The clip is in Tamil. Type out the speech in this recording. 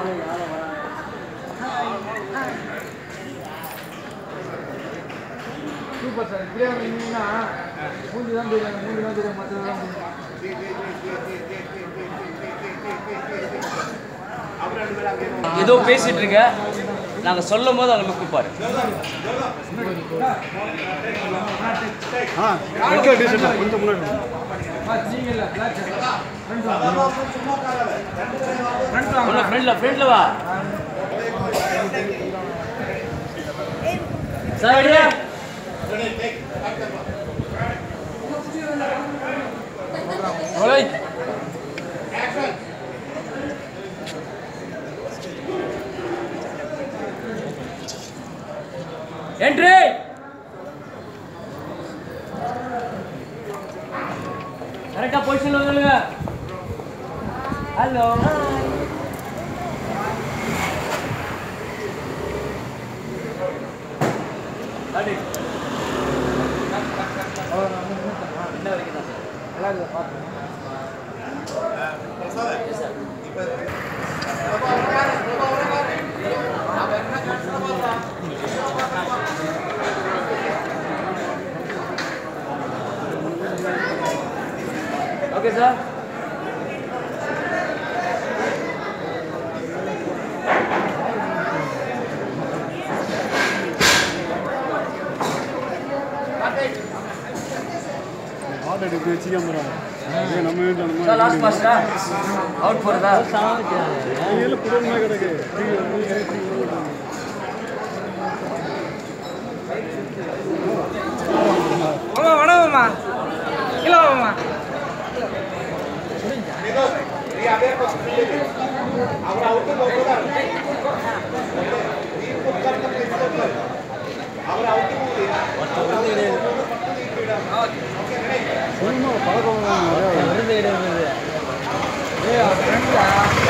சூப்பர் சார் இப்படியே வந்தீங்கன்னா மூஞ்சி தான் தெரியும் மூஞ்சி தான் தெரியும் மற்றதெல்லாம் தெரியும் ஏதோ பேசிட்டு இருக்க நாங்க சொல்லும் போது அவங்க லுக்கு பாரு ஆ எடுக்க டீஷர்ட் கொஞ்சம் முன்னாடி நீங்கள் இல்லை பிளாக் ஃப்ரெண்ட் வாங்க ஃப்ரெண்ட் வாங்க ஃப்ரெண்ட்ல ஃப்ரெண்ட்ல வா சார் ஓய் என்ட்ரி கரெக்டா பொசிஷன்ல வந்துருங்க ஹலோ என்ன வரைக்கும் தான் சார் நல்லா இருக்குது பார்த்து ஓகே சார் ஆர்டர் எடுத்து வச்சுக்காம போகிறாங்க நம்ம வீட்டில் சார் லாஸ்ட் நம்ம பாஸ்டா அவுட் போறதா கையில் குடமா கிடக்கு மாமா வணக்கம் மாமா இல்லை மாமா சினிமா பழக்கம் நிறையா ஏய் ஃப்ரெண்டா